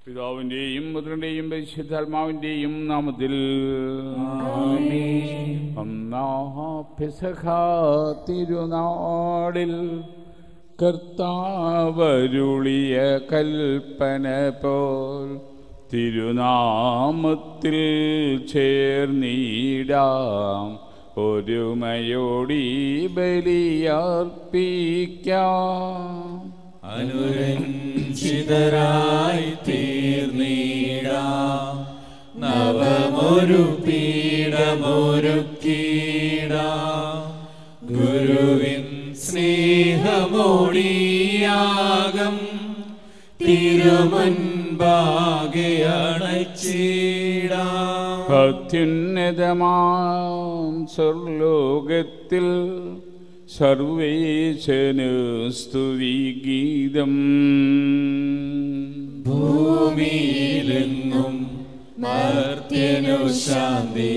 പിതാവിന്റെയും പുത്രന്റെയും പരിശുദ്ധാത്മാവിന്റെയും നാമത്തിൽ ഒന്നാ പെസഹ തിരുനാളിൽ കർത്താവരുളിയ കൽപ്പന പോൽ തിരുനാമത്തിൽ ചേർന്നിടാം ഒരുമയോടി ബലിയർപ്പിക്കാം അനുരഞ്ജിതരായി തീർന്നീടാം നവമൊരു പീഠമൊരുക്കീടാം ഗുരുവിൻ സ്നേഹമോടിയാകം തിരുമുൻപാകെ അണച്ചിടാം അത്യുന്നതമാം സ്വർലോകത്തിൽ സർവേശന് സ്തുതിഗീതം ഭൂമിയിലെങ്ങും മർത്യനു ശാന്തി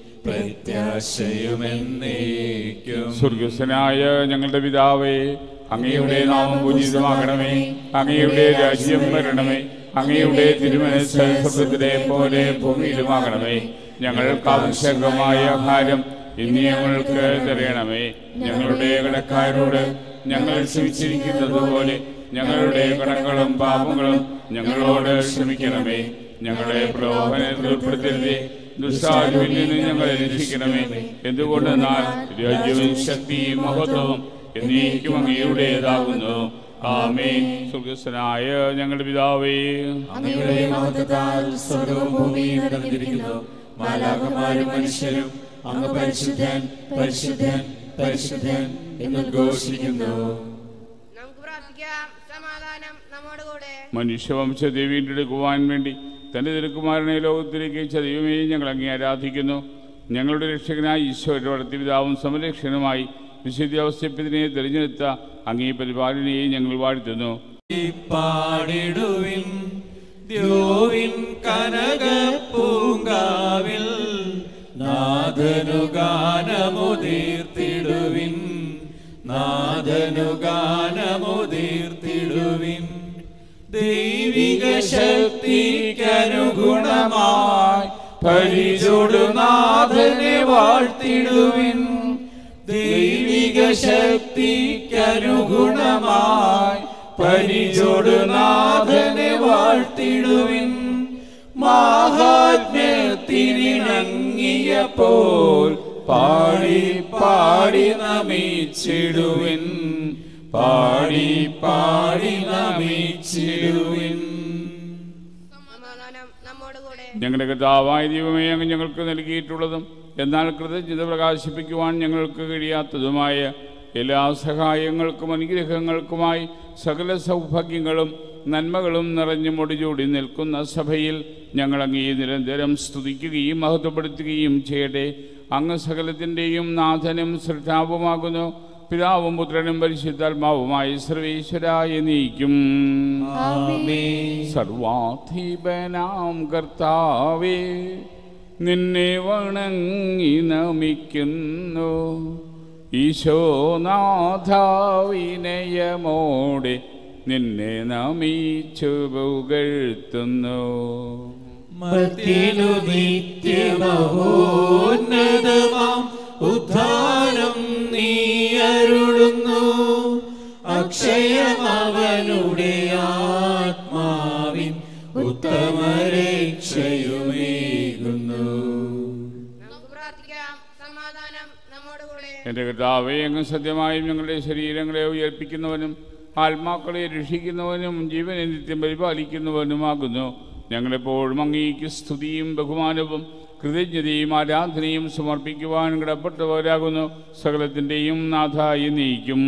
പ്രത്യാശയുമെന്നേക്കും സ്വർഗസ്വനായ ഞങ്ങളുടെ പിതാവേ അങ്ങയുടെ നാമം പൂജിതമാകണമേ അങ്ങയുടെ രാജ്യം വരണമേ അങ്ങയുടെ തിരുമനസ് സ്വർഗത്തിലെ പോലെ ഭൂമിയിലുമാകണമേ ഞങ്ങൾക്ക് ആവശ്യകമായ ആഹാരം ഇനി ഞങ്ങൾക്ക് തരയണമേ ഞങ്ങളുടെ കടക്കാരോട് ഞങ്ങൾ ക്ഷമിച്ചിരിക്കുന്നത് പോലെ ഞങ്ങളുടെ കടങ്ങളും പാപങ്ങളും ഞങ്ങളോട് ക്ഷമിക്കണമേ ഞങ്ങളെ പ്രലോഭനത്തിൽ ഉൾപ്പെടുത്തരുതേ ദുഷ്ടാരുവിൽ നിന്ന് ഞങ്ങളെ രക്ഷിക്കണമേ എന്തുകൊണ്ടെന്നാൽ രാജ്യവും ശക്തിയും മഹത്വവും എന്നേക്കും അങ്ങയുടേതാകുന്നു ആമേൻ സ്വർഗസ്വനായ ഞങ്ങളുടെ പിതാവേ അങ്ങയുടെ മഹത്വത്താൽ സ്വർഗവും ഭൂമിയും നിറഞ്ഞിരിക്കുന്നു മാലാകമാരും മനുഷ്യരും അങ്ങ് പരിശുദ്ധൻ പരിശുദ്ധൻ പരിശുദ്ധൻ എന്ന് ഘോഷിക്കുന്നു നമുക്ക് പ്രാർത്ഥിക്കാം സമാധാനം നമ്മോട് കൂടെ മനുഷ്യവംശത്തെ വീണ്ടെടുക്കുവാൻ വേണ്ടി തന്റെ തിരുക്കുമാരനെ ലോകത്തിലേക്ക് ചതിയുമേ ഞങ്ങൾ അങ്ങേ ആരാധിക്കുന്നു ഞങ്ങളുടെ രക്ഷകനായ ഈശോയുടെ വളർത്തി പിതാവും സംരക്ഷകനുമായി വിശുദ്ധാവസ്ഥപ്പിതിനെ തിരഞ്ഞെടുത്ത അങ്ങേ പരിപാലനയെ ഞങ്ങൾ വാഴ്ത്തുന്നു പാടിടുവിൻ ദ്യോവിൻ കനക പൂങ്കാവിൽ നാദനു ഗാനമുതീർത്തിടുവിൻ നാദനു ഗാനമുതീർത്തിടുവിൻ ദൈവിക ശക്തിക്കനുഗുണമായി പരിചോടു നാഥനെ വാഴ്ത്തിടുവിൻ ദൈവിക ശക്തിക്കനുഗുണമായി പരിചോടു നാഥനെ വാഴ്ത്തിടുവിൻ മാഹാത്മ്യത്തിനിണങ്ങിയപ്പോൾ പാടി പാടി നമിച്ചിടുവിൻ പാടി പാടി നമിച്ചിടുവിൻ സമാധാനം നമ്മോട് കൂടെ ഞങ്ങളുടെ കർത്താവായ ദൈവമേ അങ്ങ് ഞങ്ങൾക്ക് നൽകിയിട്ടുള്ളതും എന്നാൽ കൃതജ്ഞത പ്രകാശിപ്പിക്കുവാൻ ഞങ്ങൾക്ക് കഴിയാത്തതുമായ എല്ലാ സഹായങ്ങൾക്കും അനുഗ്രഹങ്ങൾക്കുമായി സകല സൗഭാഗ്യങ്ങളും നന്മകളും നിറഞ്ഞു മുടിചൂടി നിൽക്കുന്ന സഭയിൽ ഞങ്ങൾ അങ്ങേ നിരന്തരം സ്തുതിക്കുകയും മഹത്വപ്പെടുത്തുകയും ചെയ്യട്ടെ അങ്ങ് സകലത്തിൻ്റെയും നാഥനും ശ്രദ്ധാവുമാകുന്നു പിതാവും പുത്രനും പരിശുദ്ധാത്മാവുമായി സർവേശ്വരായ നീക്കും സർവാധിപനാം കർത്താവേ നിന്നെ വണങ്ങി നമിക്കുന്നു ഈശോനാഥാവിനയമോടെ നിന്നെ നമിച്ചു പുകഴ്ത്തുന്നു മത്തിനു നിത്യമഹോന്നതമാം ഉദ്ധാനം നീ അരുളുന്നു അക്ഷയമവനുടെ ആത്മാവിൻ ഉത്തമരക്ഷയുമേകുന്നു നമുക്ക് പ്രാർത്ഥിക്കാം സമാധാനം നമ്മോട് കൂടെ എൻ്റെ കർത്താവേ അങ്ങ് സത്യമായും ഞങ്ങളുടെ ശരീരങ്ങളെ ഉയർപ്പിക്കുന്നവനും ആത്മാക്കളെ രക്ഷിക്കുന്നവനും ജീവനെ നിത്യം പരിപാലിക്കുന്നവനുമാകുന്നു ഞങ്ങളെപ്പോഴും അങ്ങേക്ക് സ്തുതിയും ബഹുമാനവും കൃതജ്ഞതയും ആരാധനയും സമർപ്പിക്കുവാൻ കിടപ്പെട്ടവരാകുന്നു സകലത്തിൻ്റെയും നാഥായി നീക്കും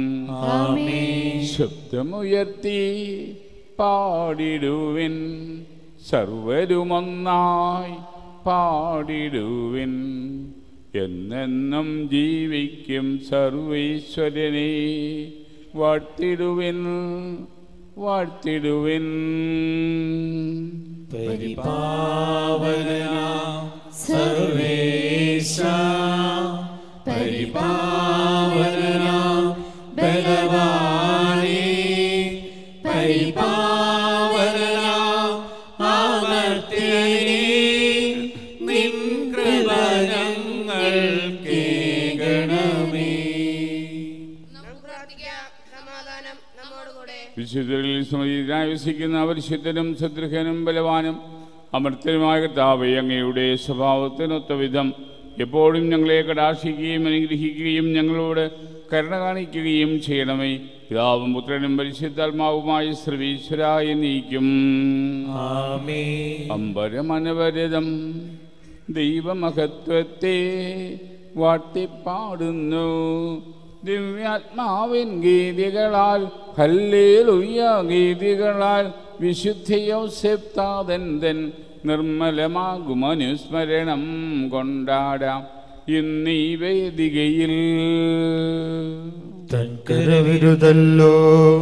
ശബ്ദമുയർത്തി പാടിടുവിൻ സർവരുമൊന്നായി പാടിടുവിൻ എന്നെന്നും ജീവിക്കും സർവീശ്വരനെ വാഴ്ത്തിടുവിൻ വാഴ്ത്തിടുവിൻ പരിപാവനാം സർവേശ പരിപാവനാം ബലവാനേ പരിപാവനാം വിശുദ്ധരിൽ സ്മൃതിയിലായി വസിക്കുന്ന പരിശുദ്ധനും സദൃഹനും ബലവാനും അമർത്തനുമായ കർത്താവെ അങ്ങയുടെ സ്വഭാവത്തിനൊത്ത വിധം എപ്പോഴും ഞങ്ങളെ കടാക്ഷിക്കുകയും അനുഗ്രഹിക്കുകയും ഞങ്ങളോട് കരുണ കാണിക്കുകയും ചെയ്യണമേ പിതാവും പുത്രനും പരിശുദ്ധാത്മാവുമായി ശ്രവീശ്വരായി നീക്കും ആമേ അമ്പരമനവരതം ദൈവമഹത്വത്തെ വാട്ടിപ്പാടുന്നു ദിവ്യാത്മാവിൻ ഗീതികളാൽ ഹല്ലേലുയ്യ ഗീതികളാൽ വിശുദ്ധിയോസെപ്താതൻ നിർമ്മലമാകുമനുസ്മരണം കൊണ്ടാടാം ഇന്നീ വേദികയിൽ തൻകരവിരുതല്ലോ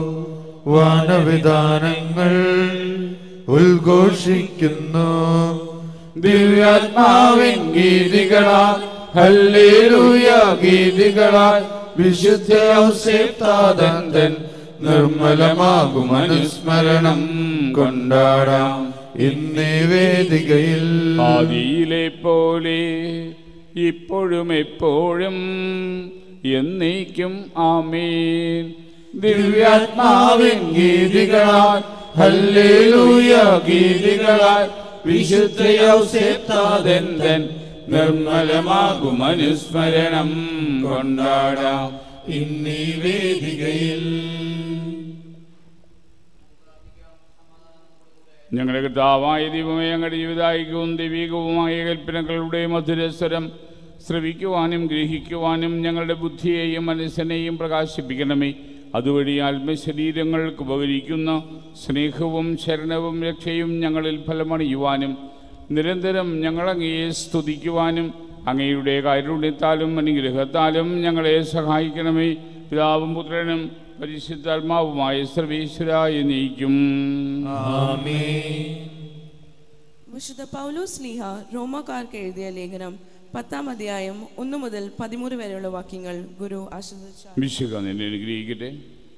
വാനവിധാനങ്ങൾ ഉദ്ഘോഷിക്കുന്നു ദിവ്യാത്മാവിൻ ഗീതികളാൽ ഹല്ലേലൂയ ഗീതികളാൽ വിശുദ്ധ നിർമ്മലമാകും അനുസ്മരണം കൊണ്ടാടാം ഇന്നീ വേദികയിൽ ആദിയിലെ പോലെ ഇപ്പോഴും എപ്പോഴും എന്നേക്കും ആമേൻ ദിവ്യാത്മാവിൻ ഗീതികളാൽ ഹല്ലേലൂയ ഗീതികളാൽ വിശുദ്ധ നിർമ്മലമാകും അനുസ്മരണം കൊണ്ടാടാം ഇന്നീ വേദികയിൽ ഞങ്ങളുടെ കർത്താവായ ദൈവമേ ഞങ്ങളുടെ ജീവിതായികവും ദൈവികവുമായ കൽപ്പനകളുടെ മധുരസ്വരം ശ്രവിക്കുവാനും ഗ്രഹിക്കുവാനും ഞങ്ങളുടെ ബുദ്ധിയെയും മനസ്സിനെയും പ്രകാശിപ്പിക്കണമേ അതുവഴി ആത്മശരീരങ്ങൾക്ക് ഉപകരിക്കുന്ന സ്നേഹവും ശരണവും രക്ഷയും ഞങ്ങളിൽ ഫലമണിയുവാനും നിരന്തരം ഞങ്ങളങ്ങയെ സ്തുതിക്കുവാനും അങ്ങയുടെ കാരുണ്യത്താലും അനുഗ്രഹത്താലും ഞങ്ങളെ സഹായിക്കണമേ പിതാവും പുത്രനും പരിശുദ്ധാത്മാവുമായ സർവീശ്വരായ നീക്കും വിശുദ്ധ പൗലോസ് ലീഹ റോമാക്കാർക്ക് എഴുതിയ ലേഖനം പത്താം അധ്യായം ഒന്നു മുതൽ പതിമൂന്ന് വരെയുള്ള വാക്യങ്ങൾ ഗുരു ആശീർവദിച്ചു വിശുഖ നിന്നെ അനുഗ്രഹിക്കട്ടെ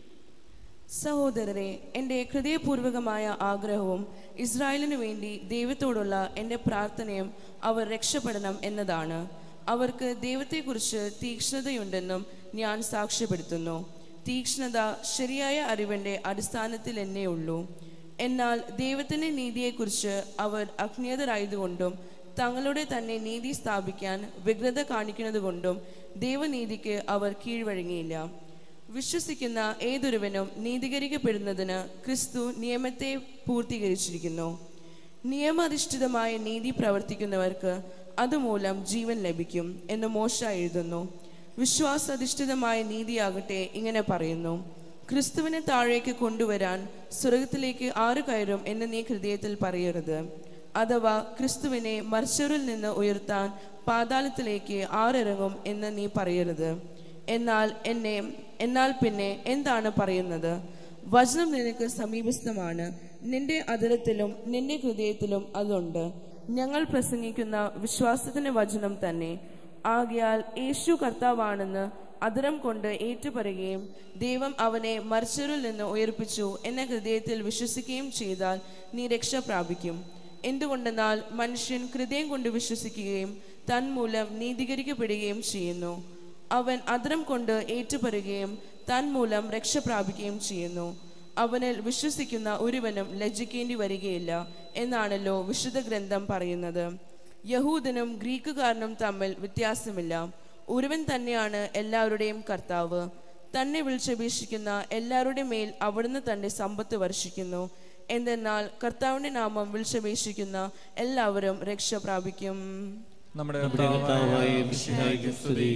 സഹോദരരെ എൻ്റെ ഹൃദയപൂർവകമായ ആഗ്രഹവും ഇസ്രായേലിനു വേണ്ടി ദൈവത്തോടുള്ള എൻ്റെ പ്രാർത്ഥനയും അവർ രക്ഷപ്പെടണം എന്നതാണ് അവർക്ക് ദൈവത്തെക്കുറിച്ച് തീക്ഷ്ണതയുണ്ടെന്നും ഞാൻ സാക്ഷ്യപ്പെടുത്തുന്നു തീക്ഷ്ണത ശരിയായ അറിവിൻ്റെ അടിസ്ഥാനത്തിൽ എന്നേ ഉള്ളൂ എന്നാൽ ദൈവത്തിൻ്റെ നീതിയെക്കുറിച്ച് അവർ അജ്ഞേതരായതുകൊണ്ടും തങ്ങളുടെ തന്നെ നീതി സ്ഥാപിക്കാൻ വ്യഗ്രത കാണിക്കുന്നതുകൊണ്ടും ദൈവനീതിക്ക് അവർ കീഴ്വഴങ്ങിയില്ല വിശ്വസിക്കുന്ന ഏതൊരുവനും നീതീകരിക്കപ്പെടുന്നതിന് ക്രിസ്തു നിയമത്തെ പൂർത്തീകരിച്ചിരിക്കുന്നു നിയമാധിഷ്ഠിതമായ നീതി പ്രവർത്തിക്കുന്നവർക്ക് അതുമൂലം ജീവൻ ലഭിക്കും എന്ന് മോശ എഴുതുന്നു വിശ്വാസാധിഷ്ഠിതമായ നീതിയാകട്ടെ ഇങ്ങനെ പറയുന്നു ക്രിസ്തുവിനെ താഴേക്ക് കൊണ്ടുവരാൻ സ്വർഗത്തിലേക്ക് ആര് കയറും എന്ന് നീ ഹൃദയത്തിൽ പറയരുത് അഥവാ ക്രിസ്തുവിനെ മരിച്ചവരിൽ നിന്ന് ഉയർത്താൻ പാതാളത്തിലേക്ക് ആരിറങ്ങും എന്ന് നീ പറയരുത് എന്നാൽ എന്നെ എന്നാൽ പിന്നെ എന്താണ് പറയുന്നത് വചനം നിനക്ക് സമീപസ്ഥമാണ് നിന്റെ അതിരത്തിലും നിന്റെ ഹൃദയത്തിലും അതുണ്ട് ഞങ്ങൾ പ്രസംഗിക്കുന്ന വിശ്വാസത്തിന്റെ വചനം തന്നെ ആകയാൽ യേശു കർത്താവാണെന്ന് അതിരം കൊണ്ട് ഏറ്റുപറയുകയും ദൈവം അവനെ മരിച്ചവരിൽ നിന്ന് ഉയർപ്പിച്ചു എന്ന ഹൃദയത്തിൽ വിശ്വസിക്കുകയും ചെയ്താൽ നീ രക്ഷ പ്രാപിക്കും എന്തുകൊണ്ടെന്നാൽ മനുഷ്യൻ ഹൃദയം കൊണ്ട് വിശ്വസിക്കുകയും തന്മൂലം നീതീകരിക്കപ്പെടുകയും ചെയ്യുന്നു അവൻ അതിരം കൊണ്ട് ഏറ്റുപറയുകയും തന്മൂലം രക്ഷ പ്രാപിക്കുകയും ചെയ്യുന്നു അവനിൽ വിശ്വസിക്കുന്ന ഒരുവനും ലജ്ജിക്കേണ്ടി വരികയില്ല എന്നാണല്ലോ വിശുദ്ധ ഗ്രന്ഥം പറയുന്നത് യഹൂദനും ഗ്രീക്കുകാരനും തമ്മിൽ വ്യത്യാസമില്ല ഒരുവൻ തന്നെയാണ് എല്ലാവരുടെയും കർത്താവ് തന്നെ വിളിച്ചപേക്ഷിക്കുന്ന എല്ലാവരുടെ മേൽ അവിടുന്ന് തന്റെ സമ്പത്ത് വർഷിക്കുന്നു എന്തെന്നാൽ കർത്താവിന്റെ നാമം വിളിച്ചപേക്ഷിക്കുന്ന എല്ലാവരും രക്ഷ പ്രാപിക്കും നമ്മുടെ കർത്താവായ മിശിഹായ്ക്ക് സ്തുതി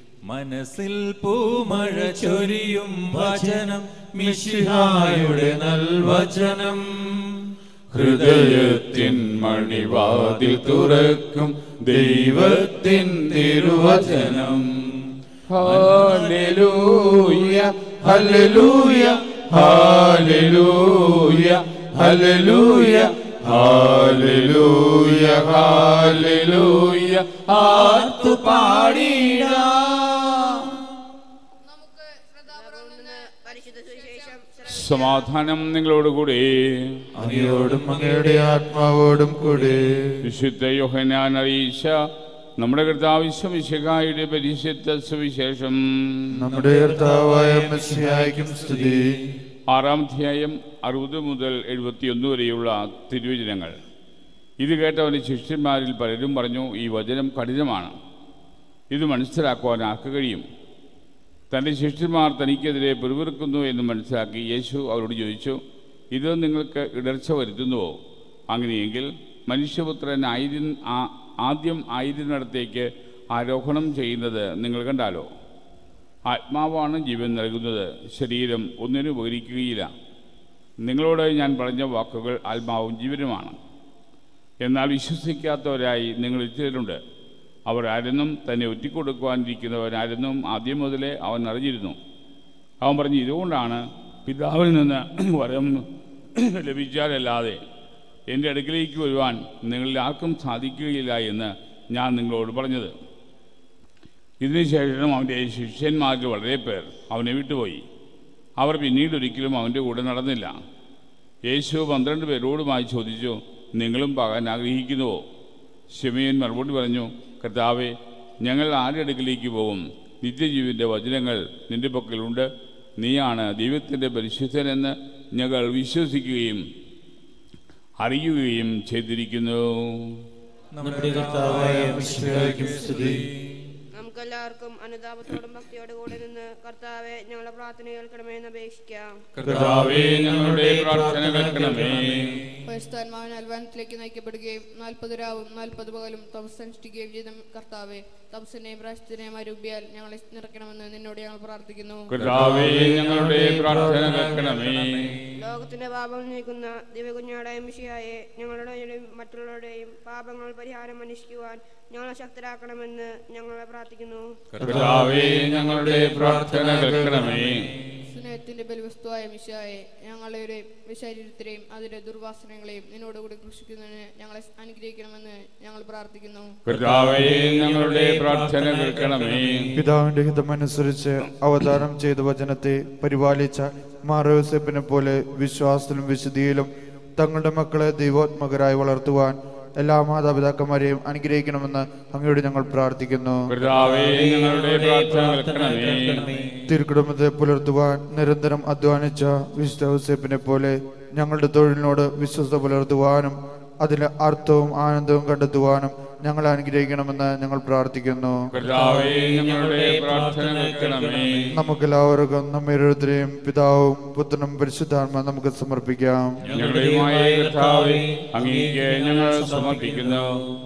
മനസ്സിൽ പൂമഴ ചൊരിയും വചനം മിശിഹായുടെ നൽവചനം ഹൃദയത്തിൻ മണിവാതിൽ തുറക്കും ദൈവത്തിൻ തിരുവചനം ഹാലലൂയ ഹല്ലേലൂയ ഹാലലൂയ ഹല്ലേലൂയ ഹാലലൂയ ഹാലലൂയ ആർത്തു പാടിടാം നമുക്ക് ശ്രദ്ധാപൂർവം നിന്ന് പരിശുദ്ധ സുവിശേഷം സമാധാനം നിങ്ങളോടുകൂടി അങ്ങയോടും അങ്ങയുടെ ആത്മാവോടും കൂടെ വിശുദ്ധ യോഹനാൻ അറിയിച്ച നമ്മുടെ കർത്താവിശ്വമിശകായുടെ പരിശുദ്ധ സുവിശേഷം നമ്മുടെ കർത്താവായ മിശിഹായ്ക്കും സ്തുതി ആറാം അധ്യായം അറുപത് മുതൽ എഴുപത്തിയൊന്ന് വരെയുള്ള തിരുവചനങ്ങൾ ഇത് കേട്ടവൻ്റെ ശിഷ്യന്മാരിൽ പലരും പറഞ്ഞു ഈ വചനം കഠിനമാണ് ഇത് മനസ്സിലാക്കുവാൻ ആർക്ക് കഴിയും തൻ്റെ ശിഷ്യന്മാർ തനിക്കെതിരെ പിറുപിറുക്കുന്നു എന്ന് മനസ്സിലാക്കി യേശു അവരോട് ചോദിച്ചു ഇത് നിങ്ങൾക്ക് ഇടർച്ച വരുത്തുന്നുവോ അങ്ങനെയെങ്കിൽ മനുഷ്യപുത്രൻ ആയിരം ആ- ആദ്യം ആയിരുന്നിടത്തേക്ക് ആരോഹണം ചെയ്യുന്നത് നിങ്ങൾ കണ്ടാലോ ആത്മാവാണ് ജീവൻ നൽകുന്നത് ശരീരം ഒന്നിനും ഉപകരിക്കുകയില്ല നിങ്ങളോട് ഞാൻ പറഞ്ഞ വാക്കുകൾ ആത്മാവും ജീവനുമാണ് എന്നാൽ വിശ്വസിക്കാത്തവരായി നിങ്ങൾ ഇച്ചിരുണ്ട് അവർ ആരെന്നും തന്നെ ഒറ്റിക്കൊടുക്കുവാനിരിക്കുന്നവരാരെന്നും ആദ്യം മുതലേ അവൻ അറിഞ്ഞിരുന്നു അവൻ പറഞ്ഞു ഇതുകൊണ്ടാണ് പിതാവിൽ നിന്ന് വരം ലഭിച്ചാലല്ലാതെ എൻ്റെ അടുക്കിലേക്ക് വരുവാൻ നിങ്ങളിൽ ആർക്കും സാധിക്കുകയില്ല എന്ന് ഞാൻ നിങ്ങളോട് പറഞ്ഞത് ഇതിനുശേഷം അവൻ്റെ ശിഷ്യന്മാരിൽ വളരെ പേർ അവനെ വിട്ടുപോയി അവർ പിന്നീട് ഒരിക്കലും അവൻ്റെ കൂടെ നടന്നില്ല യേശു പന്ത്രണ്ട് പേരോടുമായി ചോദിച്ചു നിങ്ങളും പോകാൻ ആഗ്രഹിക്കുന്നുവോ ശിമയൻ മറുപടി പറഞ്ഞു കർത്താവെ ഞങ്ങൾ ആരുടെ അടുക്കിലേക്ക് പോകും നിത്യജീവിൻ്റെ വചനങ്ങൾ നിന്റെ പക്കലുണ്ട് നീയാണ് ദൈവത്തിൻ്റെ പരിശുദ്ധനെന്ന് ഞങ്ങൾ വിശ്വസിക്കുകയും അറിയുകയും ചെയ്തിരിക്കുന്നു നമ്മുടെ കർത്താവായ മിശിഹായ്ക്ക് സ്തുതി നമുക്കെല്ലാവർക്കും അനുതാപത്തോടും ഭക്തിയോടും കൂടെ നിന്ന് കർത്താവെ ഞങ്ങളുടെ പ്രാർത്ഥന കേൾക്കണമേ എന്ന് അപേക്ഷിക്കാം കർത്താവേ ഞങ്ങളുടെ പ്രാർത്ഥന കേൾക്കണമേ പരിസ്ഥാന്മാവൻ അൽവാനത്തിലേക്ക് നയിക്കപ്പെടുകയും നാൽപ്പത് രാവും നാൽപ്പത് പകലും തപസ് അനുഷ്ഠിക്കുകയും ചെയ്ത കർത്താവെ തപസ്സിനെയും പ്രാശത്തിനെയും അരൂപിയാൽ ഞങ്ങളെ നിറയ്ക്കണമെന്ന് നിന്നോട് ഞങ്ങൾ പ്രാർത്ഥിക്കുന്നു കർത്താവേ ഞങ്ങളുടെ പ്രാർത്ഥന കേൾക്കണമേ ലോകത്തിന്റെ പാപം നീക്കുന്ന ദിവകുഞ്ഞാടായ മിഷിയായെ ഞങ്ങളുടെയും മറ്റുള്ളവരുടെയും പാപങ്ങൾ പരിഹാരം അന്വേഷിക്കുവാൻ ഞങ്ങളെ ശക്തരാക്കണമെന്ന് ഞങ്ങളെ പ്രാർത്ഥിക്കുന്നു കർത്താവേ ഞങ്ങളുടെ പ്രാർത്ഥന കേൾക്കണമേ സ്നേഹത്തിന്റെ ബലിവസ്തുവായ മിശായെ ഞങ്ങളുടെ ശരീരത്തിലെയും അതിന്റെ ദുർവാസനകളെയും നിന്നോടുകൂടി കൃഷിക്കുന്നതിന് ഞങ്ങളെ അനുഗ്രഹിക്കണമെന്ന് ഞങ്ങൾ പ്രാർത്ഥിക്കുന്നു കർത്താവേ ഞങ്ങളുടെ പ്രാർത്ഥന കേൾക്കണമേ പിതാവിന്റെ ഹിതമനുസരിച്ച് അവതാരം ചെയ്ത വചനത്തെ പരിപാലിച്ച മാറോസെപ്പിനെ പോലെ വിശ്വാസത്തിലും വിശുദ്ധിയിലും തങ്ങളുടെ മക്കളെ ദൈവോത്മകരായി വളർത്തുവാൻ എല്ലാ മാതാപിതാക്കന്മാരെയും അനുഗ്രഹിക്കണമെന്ന് അങ്ങയോട് ഞങ്ങൾ പ്രാർത്ഥിക്കുന്നു കർത്താവേ ഞങ്ങളുടെ പ്രാർത്ഥന കേൾക്കണമേ തിരുക്കുടുംബത്തെ പുലർത്തുവാൻ നിരന്തരം അധ്വാനിച്ച വിശുദ്ധ ഔസേപ്പിനെ പോലെ ഞങ്ങളുടെ തൊഴിലിനോട് വിശ്വസ്ത പുലർത്തുവാനും അതിലെ അർത്ഥവും ആനന്ദവും കണ്ടെത്തുവാനും ഞങ്ങളെ അനുഗ്രഹിക്കണമെന്ന് ഞങ്ങൾ പ്രാർത്ഥിക്കുന്നു കർത്താവേ ഞങ്ങളുടെ പ്രാർത്ഥന കേൾക്കണമേ നമുക്കെല്ലാവർക്കും നമ്മെ ഓരോരുത്തരെയും പിതാവും പുത്രനും പരിശുദ്ധാത്മ നമുക്ക് സമർപ്പിക്കാം ഞങ്ങളുടെയുമായ കർത്താവേ അങ്ങേക്ക് ഞങ്ങൾ സമർപ്പിക്കുന്നു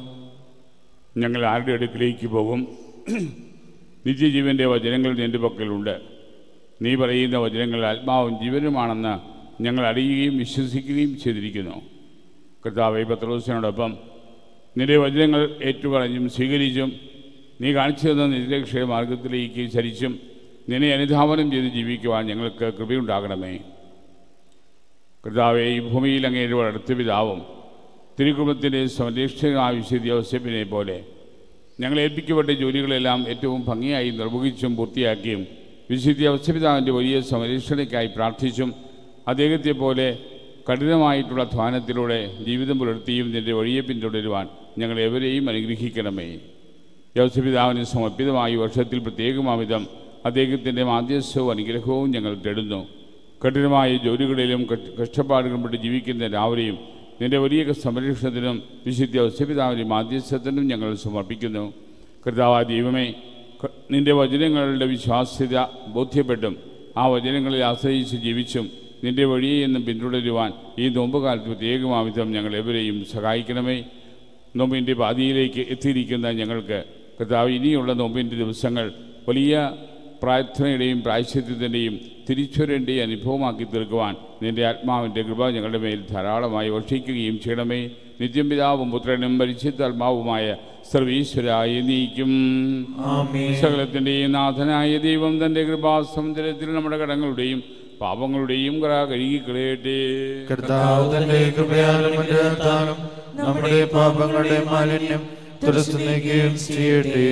ഞങ്ങൾ ആരുടെ അടുക്കിലേക്ക് പോകും നിത്യജീവന്റെ വചനങ്ങൾ നിന്റെ പക്കലുണ്ട് നീ പറയുന്ന വചനങ്ങൾ ആത്മാവും ജീവനുമാണെന്ന് ഞങ്ങൾ അറിയുകയും വിശ്വസിക്കുകയും ചെയ്തിരിക്കുന്നു കർത്താവെ പത്രോസിനോടൊപ്പം നിന്റെ വചനങ്ങൾ ഏറ്റുപറഞ്ഞും സ്വീകരിച്ചും നീ കാണിച്ചു തന്ന നിരക്ഷയ മാർഗത്തിലേക്ക് ചരിച്ചും നിന്നെ അനുധാവനം ചെയ്ത് ജീവിക്കുവാൻ ഞങ്ങൾക്ക് കൃപയുണ്ടാകണമേ കർത്താവെ ഈ ഭൂമിയിൽ അങ്ങേരുടെ അടുത്ത പിതാവും തിരുക്കുടുംബത്തിൻ്റെ സംരക്ഷകനായ വിശുദ്ധ യോസെഫിനെ പോലെ ഞങ്ങൾ ഏൽപ്പിക്കപ്പെട്ട ജോലികളെല്ലാം ഏറ്റവും ഭംഗിയായി നിർവഹിച്ചും പൂർത്തിയാക്കിയും വിശുദ്ധ യോസപിതാവിൻ്റെ വലിയ സംരക്ഷണയ്ക്കായി പ്രാർത്ഥിച്ചും അദ്ദേഹത്തെ പോലെ കഠിനമായിട്ടുള്ള ധ്വാനത്തിലൂടെ ജീവിതം പുലർത്തിയും നിന്റെ വഴിയെ പിന്തുടരുവാൻ ഞങ്ങൾ എവരെയും അനുഗ്രഹിക്കണമേ യോസപിതാവിന് സമർപ്പിതമായ ഈ വർഷത്തിൽ പ്രത്യേകമാവിധം അദ്ദേഹത്തിൻ്റെ മാധ്യസ്ഥവും അനുഗ്രഹവും ഞങ്ങൾ തേടുന്നു കഠിനമായ ജോലികളിലും കഷ്ട- കഷ്ടപ്പാടുകളും പെട്ട് ജീവിക്കുന്ന എല്ലാവരെയും നിന്റെ വലിയ സംരക്ഷണത്തിനും വിശുദ്ധ യോസപിതാവിൻ്റെ മാധ്യസ്ഥത്തിനും ഞങ്ങൾ സമർപ്പിക്കുന്നു കർത്താവായ ദൈവമേ ക- നിന്റെ വചനങ്ങളുടെ വിശ്വാസ്യത ബോധ്യപ്പെട്ടും ആ വചനങ്ങളിൽ ആശ്രയിച്ച് ജീവിച്ചും നിന്റെ വഴിയെ എന്നും പിന്തുടരുവാൻ ഈ നോമ്പുകാലത്ത് പ്രത്യേകമാവിധം ഞങ്ങൾ എവരെയും സഹായിക്കണമേ നോമ്പിൻ്റെ പാതിയിലേക്ക് എത്തിയിരിക്കുന്ന ഞങ്ങൾക്ക് കർത്താവ് ഇനിയുള്ള നോമ്പിൻ്റെ ദിവസങ്ങൾ വലിയ പ്രാർത്ഥനയുടെയും പ്രായശ്ചിത്യത്തിൻ്റെയും തിരിച്ചുവരേണ്ടിയും അനുഭവമാക്കി തീർക്കുവാൻ നിന്റെ ആത്മാവിൻ്റെ കൃപ ഞങ്ങളുടെ മേൽ ധാരാളമായി വർഷിക്കുകയും ചെയ്യണമേ നിത്യം പിതാവും പുത്രനും പരിശുദ്ധാത്മാവുമായ സർവീശ്വരായ നീക്കും സകലത്തിൻ്റെയും നാഥനായ ദൈവം തൻ്റെ കൃപാസമുദ്രത്തിൽ നമ്മുടെ കടങ്ങളുടെയും പാപങ്ങളുടെയും കറ കഴുകിക്കളയട്ടെ കർത്താവ് തന്റെ കൃപയാലും അനുഗ്രഹത്താലും നമ്മുടെ പാപങ്ങളുടെ മാലിന്യം തുറച്ചു നീക്കുകയും ചെയ്യട്ടെ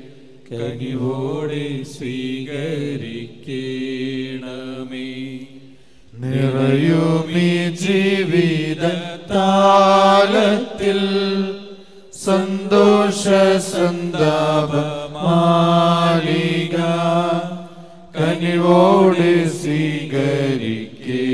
കനിവോടെ സ്വീകരിക്കണമേ നിറയുമീ ജീവിത താലത്തിൽ സന്തോഷ സന്താപ മാലിക കനിവോടെ സ്വീകരിക്കണമേ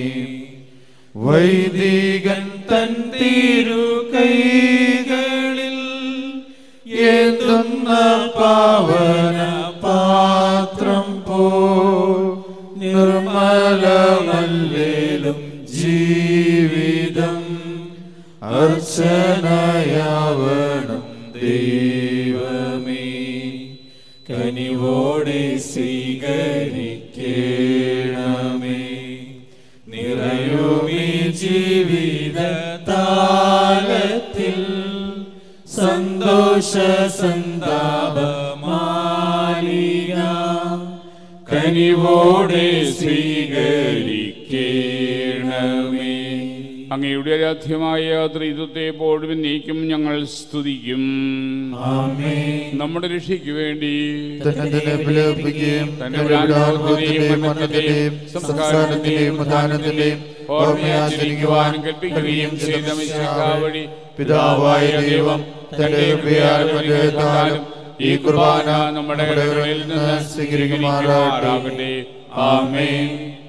വൈദികൻ തൻ തിരു കൈകളിൽ ഏന്തുന്ന പാവന പാത്രം പോ നിർമ്മലമല്ലേലും ജീവിതം അർച്ചനയാവണം ദൈവമേ കനിവോടെ സ്വീകരിക്കണമേ നിറയുമീ ജീവിത താലത്തിൽ സന്തോഷ സന്താപമാലിക കനിവോടെ സ്വീകരിക്കണമേ അങ്ങയുടെ രാധ്യമായ ത്രിത്വത്തെ എപ്പോഴും നീക്കും ഞങ്ങൾ സ്തുതിക്കും നമ്മുടെ രക്ഷയ്ക്ക് വേണ്ടി തന്നെ തന്നെ ബലിയർപ്പിക്കുകയും തന്റെ തന്റെ വിടാനുഭവത്തിന്റെയും മരണത്തിന്റെയും സംസ്കാരത്തിന്റെയും ഉദാനത്തിന്റെയും ഓർമ്മയാചരിക്കുവാൻ കൽപ്പിക്കുകയും ചെയ്ത മിശിഹാവഴി പിതാവായ ദൈവം തന്റെ കൃപയാലും ഈ കുർബാന നമ്മുടെ കടകളിൽ നിന്ന് സ്വീകരിക്കുമാറാകട്ടെ ആമേൻ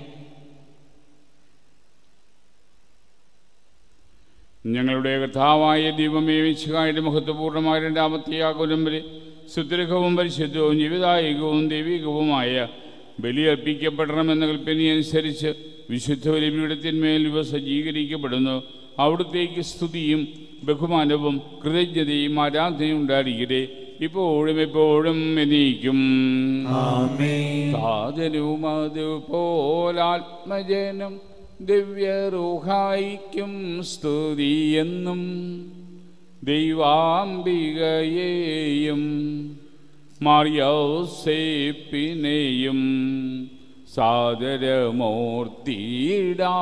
ഞങ്ങളുടെ കർത്താവായ ദൈവമേ വിശുകായുടെ മഹത്വപൂർണ്ണമായ രണ്ടാമത്തെ ആകുലം വരെ സുദൃഢവും പരിശുദ്ധവും ജീവിതായികവും ദൈവികവുമായ ബലിയർപ്പിക്കപ്പെടണമെന്ന കൽപ്പനയനുസരിച്ച് വിശുദ്ധ ബലിപീഠത്തിന്മേൽ ഇവ സജ്ജീകരിക്കപ്പെടുന്നു അവിടുത്തേക്ക് സ്തുതിയും ബഹുമാനവും കൃതജ്ഞതയും ആരാധനയും ഉണ്ടായിരിക്കട്ടെ ഇപ്പോഴും എപ്പോഴും എന്നേക്കും സാധനവും അതുപോലാത്മജനം ദിവ്യറുഹായിക്കും സ്തുതിയെന്നും ദൈവാംബികയെയും മാറിയോസേപ്പിനെയും സാദരമൂർത്തിയിടാ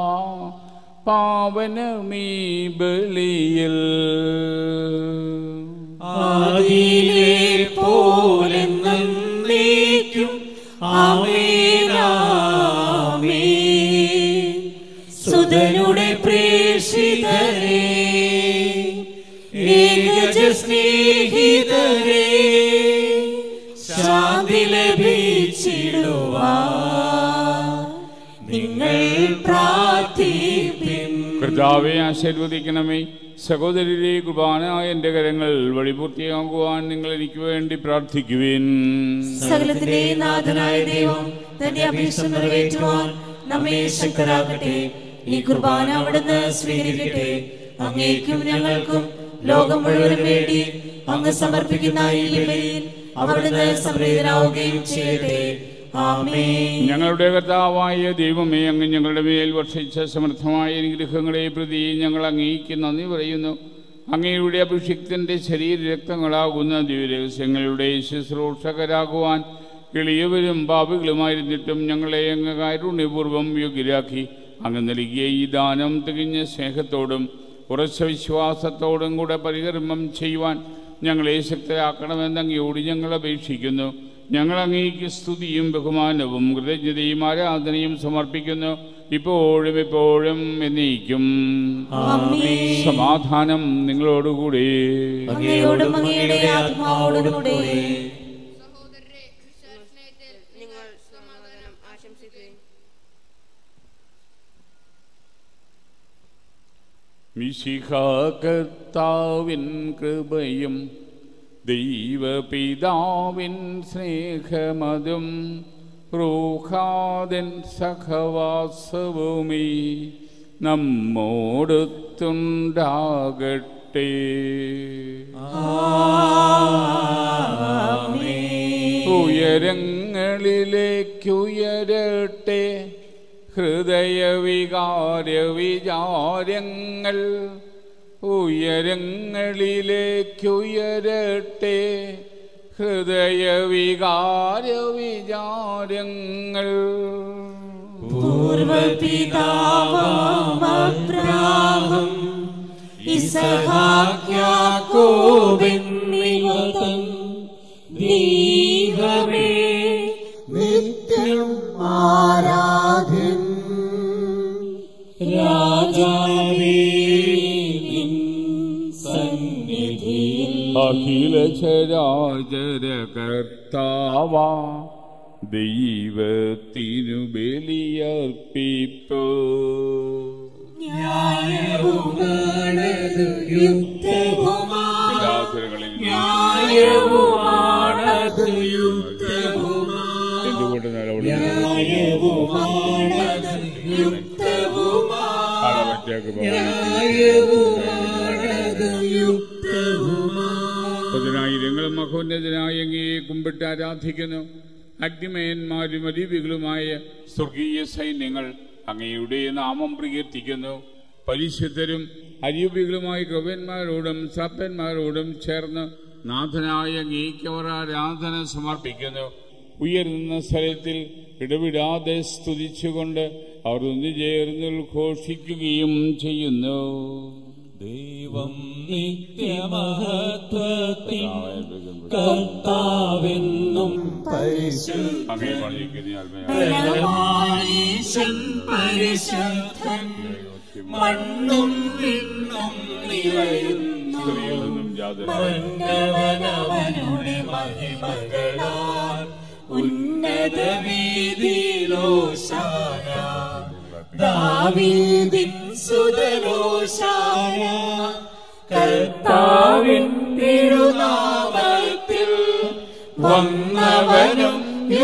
പാവനമീ ബലിയിൽ ആദിയിലെ പോലെ നന്ദിക്കും ആമേനാമേ സുതനുടെ പ്രേഷിതരേ ഏകജ സ്നേഹിതരേ ശാന്തി ലഭിച്ചിടുവാ നിങ്ങൾ പ്രാർത്ഥിപ്പിൻ കർത്താവെ ആശീർവദിക്കണമേ സഹോദരരെ കുർബാന എൻ്റെ കരങ്ങൾ വഴിപൂർത്തിയാകുവാൻ നിങ്ങൾ എനിക്ക് വേണ്ടി പ്രാർത്ഥിക്കുവിൻ സകലത്തിന്റെ നാഥനായ ദൈവം തന്റെ അപേക്ഷ നിറവേറ്റുവാൻ നമ്മെ ശക്തരാക്കട്ടെ ഈ കുർബാന അവിടുന്ന് സ്വീകരിക്കട്ടെ അങ്ങേക്കും ഞങ്ങൾക്കും ലോകം മുഴുവനും വേണ്ടി അങ്ങ് സമർപ്പിക്കുന്ന ഈ ബലിയിൽ അവിടുന്ന് സംപ്രീതനാവുകയും ചെയ്യട്ടെ ആമേൻ ഞങ്ങളുടെ കർത്താവായ ദൈവമേ അങ്ങ് ഞങ്ങളുടെ മേൽ വർഷിച്ച സമർത്ഥമായ അനുഗ്രഹങ്ങളെ പ്രതി ഞങ്ങൾ അങ്ങേക്ക് നന്ദി പറയുന്നു അങ്ങയുടെ അഭിഷിക്തന്റെ ശരീര രക്തങ്ങളാകുന്ന ദിവ്യരഹസ്യങ്ങളുടെ ശുശ്രൂഷകരാകുവാൻ എളിയവരും പാപികളുമായിരുന്നിട്ടും ഞങ്ങളെ അങ്ങ് കാരുണ്യപൂർവ്വം യോഗ്യരാക്കി അങ്ങ് നൽകിയ ഈ ദാനം തികഞ്ഞ സ്നേഹത്തോടും ഉറച്ച വിശ്വാസത്തോടും കൂടെ പരികർമ്മം ചെയ്യുവാൻ ഞങ്ങളെ ശക്തരാക്കണമെന്ന് അങ്ങയോട് ഞങ്ങൾ അപേക്ഷിക്കുന്നു ഞങ്ങൾ അങ്ങേക്ക് സ്തുതിയും ബഹുമാനവും കൃതജ്ഞതയും ആരാധനയും സമർപ്പിക്കുന്നു ഇപ്പോഴും എപ്പോഴും എന്നേക്കും സമാധാനം നിങ്ങളോടുകൂടി അങ്ങയോടും അങ്ങയുടെ ആത്മാവോടും കൂടെ സഹോദരരെ വിശ്വാസസ്നേഹത്തിൽ നിങ്ങൾ സമാധാനം ആശംസിക്കുകയും മിശിഹാകർത്താവിൻ കൃപയും ദൈവപിതാവിൻ സ്നേഹമതും റൂഹാദൻ സഹവാസവുമീ നമ്മോടൊത്തുണ്ടാകട്ടെ ഉയരങ്ങളിലേക്കുയരട്ടെ ഹൃദയവികാര വിചാരങ്ങൾ ഉയരങ്ങളിലേക്കുയരട്ടെ ഹൃദയവികാര വിചാരങ്ങൾ പൂർവപിതാവാം അബ്രാഹം ഇസഹാക്യാക്കോബെന്നിവതൻ ദൈവമേ നിത്യം ആരാധ്യൻ രാജാവേ നിൻ സന്നിധിയിൽ അഖില ചരാചര കർത്താവ ദൈവത്തിനു ബലിയർപ്പിപ്പോ ന്യായവുമാണത് യുക്തവുമാ പിതാസുരങ്ങളിൽ ന്യായവുമാണത് യുക്തവുമാ എന്തുകൊണ്ട് നിലവിളി ന്യായവുമാണത് യുക്തവുമാ അളവറ്റേക്ക് ന്യായവുമാണത് യുക്തവുമാ പതിനായിരങ്ങളും മഹോന്നതനായ അങ്ങയെ കുമ്പിട്ട് ആരാധിക്കുന്നു അഗ്നിമയന്മാരും അരീവികളുമായ സ്വർഗീയ സൈന്യങ്ങൾ അങ്ങയുടെ നാമം പ്രകീർത്തിക്കുന്നു പരിശുദ്ധരും അരീവികളുമായ കവന്മാരോടും സപ്പന്മാരോടും ചേർന്ന് നാഥനായ അങ്ങേക്ക് അവർ ആരാധന സമർപ്പിക്കുന്നു ഉയർന്ന സ്ഥലത്തിൽ ഇടവിടാതെ സ്തുതിച്ചുകൊണ്ട് അവർ ഒന്ന് ചേർന്ന് ഉദ്ഘോഷിക്കുകയും ചെയ്യുന്നു ദൈവം നിത്യമഹത്വത്തിൻ കർത്താവെന്നും അങ്ങേ പണിയിക്കുന്ന ആത്മീയ പരിശുദ്ധൻ പരിശുദ്ധൻ മണ്ണും വിണ്ണും നിറയുന്നു സ്ത്രീയിൽ നിന്നും ജാതര മന്നവനവനുടെ മഹിമകളാൽ ഉന്നത വീതിയിലോശാന ദാവീദിൻ സുതലോശാന കർത്താവിൻ തിരുനാമത്തിൽ വന്നവനും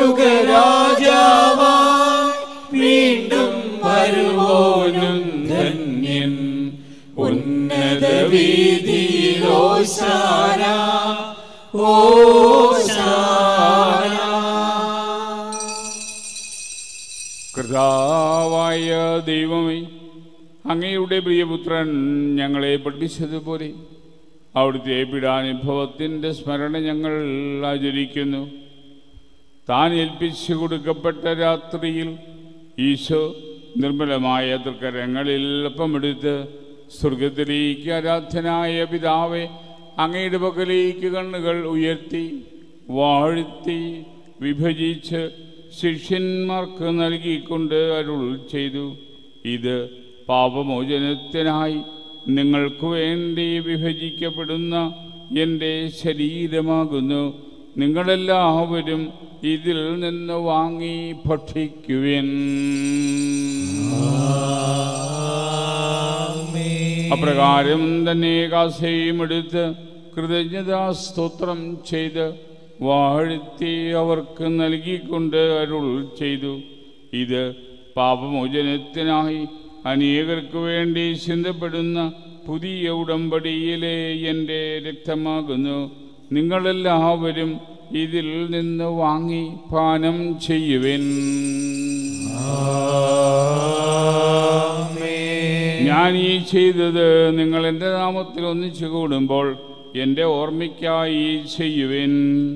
യുഗരാജാവായി വീണ്ടും വരുവോനും ധന്യൻ ഉന്നത വീതിയിലോശാന ഓശാന കർത്താവായ ദൈവമേ അങ്ങയുടെ പ്രിയപുത്രൻ ഞങ്ങളെ പഠിപ്പിച്ചതുപോലെ അവിടുത്തെ പീഡാനുഭവത്തിൻ്റെ സ്മരണ ഞങ്ങൾ ആചരിക്കുന്നു താൻ ഏൽപ്പിച്ചു കൊടുക്കപ്പെട്ട രാത്രിയിൽ ഈശോ നിർമ്മലമായ തൃക്കരങ്ങളിൽ അപ്പമെടുത്ത് സ്വർഗത്തിലേക്ക് ആരാധനായ പിതാവെ അങ്ങയുടെ പക്കലേക്ക് കണ്ണുകൾ ഉയർത്തി വാഴ്ത്തി വിഭജിച്ച് ശിഷ്യന്മാർക്ക് നൽകിക്കൊണ്ട് അരുൾ ചെയ്തു ഇത് പാപമോചനത്തിനായി നിങ്ങൾക്ക് വേണ്ടി വിഭജിക്കപ്പെടുന്ന എൻ്റെ ശരീരമാകുന്നു നിങ്ങളെല്ലാവരും ഇതിൽ നിന്ന് വാങ്ങി ഭക്ഷിക്കുവിൻ അപ്രകാരം തന്നെ കാസയും എടുത്ത് കൃതജ്ഞതാ സ്തോത്രം ചെയ്ത് വാഴ്ത്തി അവർക്ക് നൽകിക്കൊണ്ട് അരുൾ ചെയ്തു ഇത് പാപമോചനത്തിനായി അനേകർക്ക് വേണ്ടി ചിന്തപ്പെടുന്ന പുതിയ ഉടമ്പടിയിലെ എൻ്റെ രക്തമാകുന്നു നിങ്ങളെല്ലാവരും ഇതിൽ നിന്ന് വാങ്ങി പാനം ചെയ്യുവിൻ ഞാൻ ഈ ചെയ്തത് നിങ്ങൾ എൻ്റെ നാമത്തിൽ ഒന്നിച്ചു കൂടുമ്പോൾ എൻ്റെ ഓർമ്മയ്ക്കായി ചെയ്യുവിൻ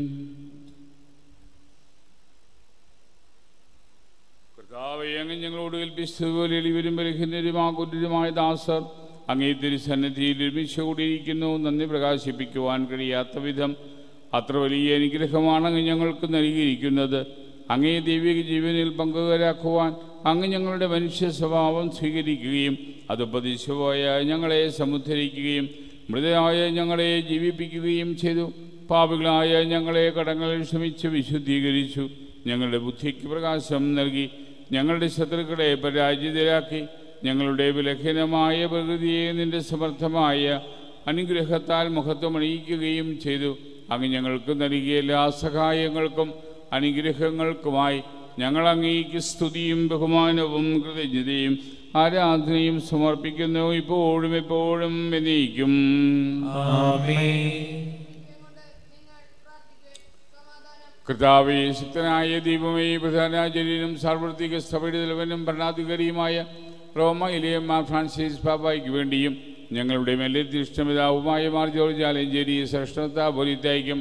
കർത്താവെ അങ്ങ് ഞങ്ങളോട് കൽപ്പിച്ചതുപോലെ എളിവരും ബലഹീനരുമാ കുറ്റരുമായ ദാസർ അങ്ങേ തിരുസന്നിധിയിൽ ഒരുമിച്ച് കൂടിയിരിക്കുന്നു നന്ദി പ്രകാശിപ്പിക്കുവാൻ കഴിയാത്ത വിധം അത്ര വലിയ അനുഗ്രഹമാണ് അങ്ങ് ഞങ്ങൾക്ക് നൽകിയിരിക്കുന്നത് അങ്ങേ ദൈവിക ജീവനിൽ പങ്കുകാരാക്കുവാൻ അങ്ങ് ഞങ്ങളുടെ മനുഷ്യ സ്വഭാവം സ്വീകരിക്കുകയും അത് പതിച്ചുപോയ ഞങ്ങളെ സമുദ്ധരിക്കുകയും മൃതരായ ഞങ്ങളെ ജീവിപ്പിക്കുകയും ചെയ്തു പാപികളായ ഞങ്ങളെ കടങ്ങളിൽ ക്ഷമിച്ച് വിശുദ്ധീകരിച്ചു ഞങ്ങളുടെ ബുദ്ധിക്ക് പ്രകാശം നൽകി ഞങ്ങളുടെ ശത്രുക്കളെ പരാജിതരാക്കി ഞങ്ങളുടെ ബലഹീനമായ പ്രകൃതിയെ നിന്റെ സമർത്ഥമായ അനുഗ്രഹത്താൽ മഹത്വമണിയിക്കുകയും ചെയ്തു അങ്ങ് ഞങ്ങൾക്ക് നൽകിയ എല്ലാ സഹായങ്ങൾക്കും അനുഗ്രഹങ്ങൾക്കുമായി ഞങ്ങൾ അങ്ങേക്ക് സ്തുതിയും ബഹുമാനവും കൃതജ്ഞതയും ആരാധനയും സമർപ്പിക്കുന്നു ഇപ്പോഴും എപ്പോഴും എന്നേക്കും കർത്താവേ ശക്തനായ ദൈവമേ പ്രധാനാചാര്യനും സാർവത്രിക സഭയുടെ തലവനും ഭരണാധികാരിയുമായ റോമയിലെ മാർ ഫ്രാൻസിസ് പാപ്പായ്ക്ക് വേണ്ടിയും ഞങ്ങളുടെ മെല്ലിഷ്ടമിതാവുമായ മാർ ജോർജ് ആലഞ്ചേരി ശ്രേഷ്ഠത പോലിത്തയ്ക്കും